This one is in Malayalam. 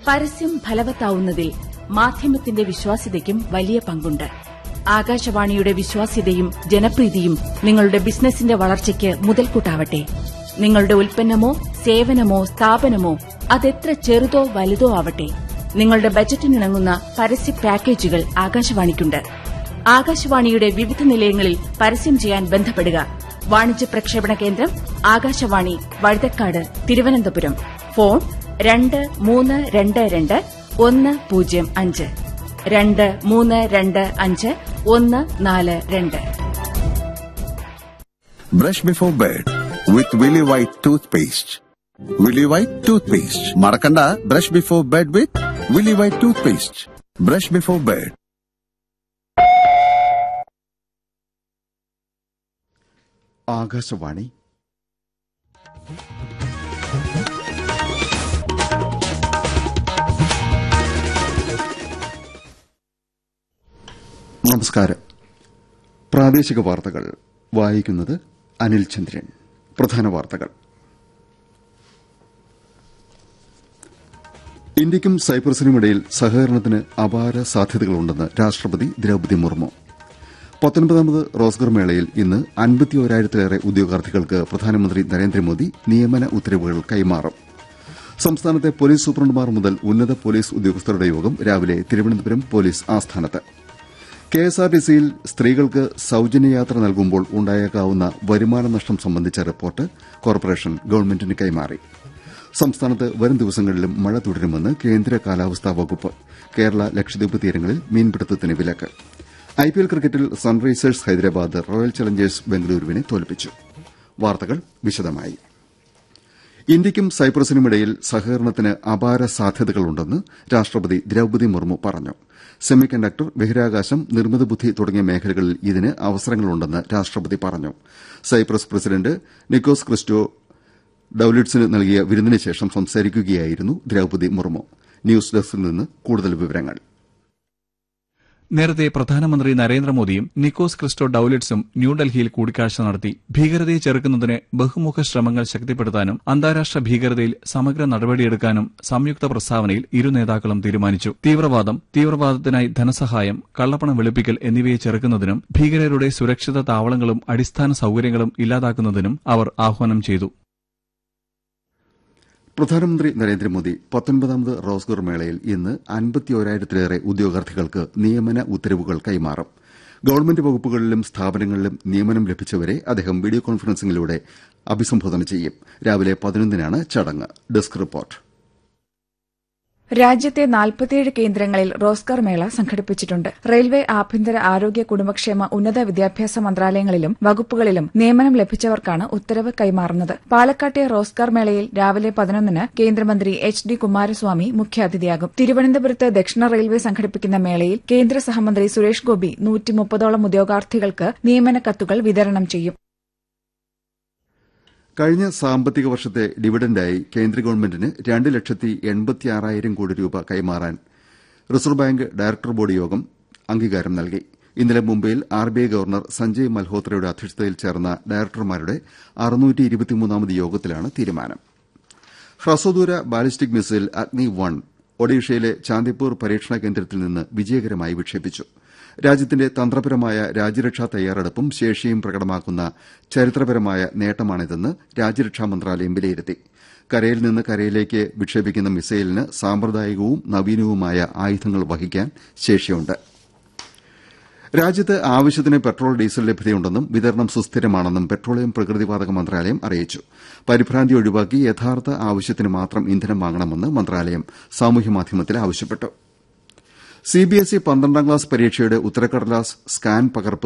പരസ്യം ഫലവത്താവുന്നതിൽ മാധ്യമത്തിന്റെ വിശ്വാസ്യതയ്ക്കും വലിയ പങ്കുണ്ട് ആകാശവാണിയുടെ വിശ്വാസ്യതയും ജനപ്രീതിയും നിങ്ങളുടെ ബിസിനസിന്റെ വളർച്ചയ്ക്ക് മുതൽക്കൂട്ടാവട്ടെ നിങ്ങളുടെ ഉൽപ്പന്നമോ സേവനമോ സ്ഥാപനമോ അതെത്ര ചെറുതോ വലുതോ ആവട്ടെ നിങ്ങളുടെ ബജറ്റിനിണങ്ങുന്ന പരസ്യ പാക്കേജുകൾ ആകാശവാണിക്കുണ്ട് ആകാശവാണിയുടെ വിവിധ നിലയങ്ങളിൽ പരസ്യം ചെയ്യാൻ ബന്ധപ്പെടുക വാണിജ്യ പ്രക്ഷേപണ കേന്ദ്രം ആകാശവാണി വഴുതക്കാട് തിരുവനന്തപുരം ഫോൺ രണ്ട് മൂന്ന് രണ്ട് രണ്ട് ഒന്ന് പൂജ്യം അഞ്ച് രണ്ട് മൂന്ന് രണ്ട് അഞ്ച് ഒന്ന് നാല് രണ്ട് Brush before bed with Willy White toothpaste. Willy White toothpaste. Marakanda, brush before bed with Willy White toothpaste. Brush before bed. Akashvani നമസ്കാരം പ്രാദേശിക വാർത്തകൾ വായിക്കുന്നത് അനിൽ ചന്ദ്രൻ പ്രധാന വാർത്തകൾ ഇന്ത്യക്കും സൈപ്രസിനുമിടയിൽ സഹകരണത്തിന് അപാര സാധ്യതകളുണ്ടെന്ന് രാഷ്ട്രപതി ദ്രൌപതി മുർമു പത്തൊൻപതാമത് റോസ്ഗർ മേളയിൽ ഇന്ന് അൻപത്തിയോരായിരത്തിലേറെ ഉദ്യോഗാർത്ഥികൾക്ക് പ്രധാനമന്ത്രി നരേന്ദ്രമോദി നിയമന ഉത്തരവുകൾ കൈമാറും സംസ്ഥാനത്തെ പോലീസ് സൂപ്രണ്ടുമാർ മുതൽ ഉന്നത പോലീസ് ഉദ്യോഗസ്ഥരുടെ യോഗം രാവിലെ തിരുവനന്തപുരം പോലീസ് ആസ്ഥാനത്ത് കെഎസ്ആർടിസിയിൽ സ്ത്രീകൾക്ക് സൌജന്യ യാത്ര നൽകുമ്പോൾ ഉണ്ടായേക്കാവുന്ന വരുമാന നഷ്ടം സംബന്ധിച്ച റിപ്പോർട്ട് കോർപ്പറേഷൻ ഗവൺമെന്റിന് കൈമാറി സംസ്ഥാനത്ത് വരും ദിവസങ്ങളിലും മഴ തുടരുമെന്ന് കേന്ദ്ര കാലാവസ്ഥാ വകുപ്പ് കേരള ലക്ഷദ്വീപ് തീരങ്ങളിൽ മീൻപിടുത്തത്തിന് വിലക്ക് ഐപിഎൽ ക്രിക്കറ്റിൽ സൺറൈസേഴ്സ് ഹൈദരാബാദ് റോയൽ ചലഞ്ചേഴ്സ് ബംഗളൂരുവിനെ തോൽപ്പിച്ചു വാർത്തകൾ വിശദമായി ഇന്ത്യയ്ക്കും സൈപ്രസിനുമിടയിൽ സഹകരണത്തിന് അപാര സാധ്യതകളുണ്ടെന്ന് രാഷ്ട്രപതി ദ്രൌപതി മുർമു പറഞ്ഞു സെമി കണ്ടക്ടർ ബഹിരാകാശം നിർമ്മിത ബുദ്ധി തുടങ്ങിയ മേഖലകളിൽ ഇതിന് അവസരങ്ങളുണ്ടെന്ന് രാഷ്ട്രപതി പറഞ്ഞു സൈപ്രസ് പ്രസിഡന്റ് നിക്കോസ് ക്രിസ്റ്റോ ഡൌലിഡ്സിന് നൽകിയ വിരുന്നിന് ശേഷം സംസാരിക്കുകയായിരുന്നു ദ്രൌപതി മുർമു ന്യൂസ് ഡെസ്കിൽ നിന്ന് കൂടുതൽ വിവരങ്ങൾ നേരത്തെ പ്രധാനമന്ത്രി നരേന്ദ്രമോദിയും നിക്കോസ് ക്രിസ്റ്റോ ഡൌലിറ്റ്സും ന്യൂഡൽഹിയിൽ കൂടിക്കാഴ്ച നടത്തി ഭീകരതയെ ചെറുക്കുന്നതിന് ബഹുമുഖ ശ്രമങ്ങൾ ശക്തിപ്പെടുത്താനും അന്താരാഷ്ട്ര ഭീകരതയിൽ സമഗ്ര നടപടിയെടുക്കാനും സംയുക്ത പ്രസ്താവനയിൽ ഇരു നേതാക്കളും തീരുമാനിച്ചു തീവ്രവാദം തീവ്രവാദത്തിനായി ധനസഹായം കള്ളപ്പണം വെളുപ്പിക്കൽ എന്നിവയെ ചെറുക്കുന്നതിനും ഭീകരരുടെ സുരക്ഷിത താവളങ്ങളും അടിസ്ഥാന സൌകര്യങ്ങളും ഇല്ലാതാക്കുന്നതിനും അവർ ആഹ്വാനം ചെയ്തു പ്രധാനമന്ത്രി നരേന്ദ്രമോദി പത്തൊൻപതാമത് റോസ്ഗർ മേളയിൽ ഇന്ന് അൻപത്തിയോരായിരത്തിലേറെ ഉദ്യോഗാർത്ഥികൾക്ക് നിയമന ഉത്തരവുകൾ കൈമാറും ഗവൺമെന്റ് വകുപ്പുകളിലും സ്ഥാപനങ്ങളിലും നിയമനം ലഭിച്ചവരെ അദ്ദേഹം വീഡിയോ കോൺഫറൻസിംഗിലൂടെ അഭിസംബോധന ചെയ്യും രാവിലെ പതിനൊന്നിനാണ് ചടങ്ങ് ഡെസ്ക് റിപ്പോർട്ട് രാജ്യത്തെ നാൽപ്പത്തിയേഴ് കേന്ദ്രങ്ങളിൽ റോസ്ഗാർ മേള സംഘടിപ്പിച്ചിട്ടുണ്ട് റെയിൽവേ ആഭ്യന്തര ആരോഗ്യ കുടുംബക്ഷേമ ഉന്നത വിദ്യാഭ്യാസ മന്ത്രാലയങ്ങളിലും വകുപ്പുകളിലും നിയമനം ലഭിച്ചവർക്കാണ് ഉത്തരവ് കൈമാറുന്നത് പാലക്കാട്ടെ റോസ്ഗാർ മേളയിൽ രാവിലെ പതിനൊന്നിന് കേന്ദ്രമന്ത്രി എച്ച് ഡി കുമാരസ്വാമി മുഖ്യാതിഥിയാകും തിരുവനന്തപുരത്ത് ദക്ഷിണ റെയിൽവേ സംഘടിപ്പിക്കുന്ന മേളയിൽ കേന്ദ്ര സഹമന്ത്രി സുരേഷ് ഗോപി നൂറ്റിമുപ്പതോളം ഉദ്യോഗാർത്ഥികൾക്ക് നിയമന കത്തുകൾ വിതരണം ചെയ്യും കഴിഞ്ഞ സാമ്പത്തിക വർഷത്തെ ഡിവിഡന്റായി കേന്ദ്ര ഗവൺമെന്റിന് രണ്ട് ലക്ഷത്തി എൺപത്തിയാറായിരം കോടി രൂപ കൈമാറാൻ റിസർവ് ബാങ്ക് ഡയറക്ടർ ബോർഡ് യോഗം അംഗീകാരം നൽകി ഇന്നലെ മുംബൈയിൽ ആർബിഐ ഗവർണർ സഞ്ജയ് മൽഹോത്രയുടെ അധ്യക്ഷതയിൽ ചേർന്ന ഡയറക്ടർമാരുടെ അറുന്നൂറ്റി യോഗത്തിലാണ് തീരുമാനം ഹ്രസ്വദൂര ബാലിസ്റ്റിക് മിസൈൽ അഗ്നി വൺ ഒഡീഷയിലെ ചാന്ദിപ്പൂർ പരീക്ഷണ കേന്ദ്രത്തിൽ നിന്ന് വിജയകരമായി വിക്ഷേപിച്ചു രാജ്യത്തിന്റെ തന്ത്രപരമായ രാജ്യരക്ഷാ തയ്യാറെടുപ്പും ശേഷിയും പ്രകടമാക്കുന്ന ചരിത്രപരമായ നേട്ടമാണിതെന്ന് രാജ്യരക്ഷാ മന്ത്രാലയം വിലയിരുത്തി കരയിൽ നിന്ന് കരയിലേക്ക് വിക്ഷേപിക്കുന്ന മിസൈലിന് സാമ്പ്രദായികവും നവീനവുമായ ആയുധങ്ങൾ വഹിക്കാൻ ശേഷിയുണ്ട് രാജ്യത്ത് ആവശ്യത്തിന് പെട്രോൾ ഡീസൽ ലഭ്യതയുണ്ടെന്നും വിതരണം സുസ്ഥിരമാണെന്നും പെട്രോളിയം പ്രകൃതിവാതക മന്ത്രാലയം അറിയിച്ചു പരിഭ്രാന്തി ഒഴിവാക്കി യഥാർത്ഥ ആവശ്യത്തിന് മാത്രം ഇന്ധനം വാങ്ങണമെന്ന് മന്ത്രാലയം സാമൂഹ്യമാധ്യമത്തിൽ ആവശ്യപ്പെട്ടു സിബിഎസ്ഇ പന്ത്രണ്ടാം ക്ലാസ് പരീക്ഷയുടെ ഉത്തരക്കടലാസ് സ്കാൻ പകർപ്പ്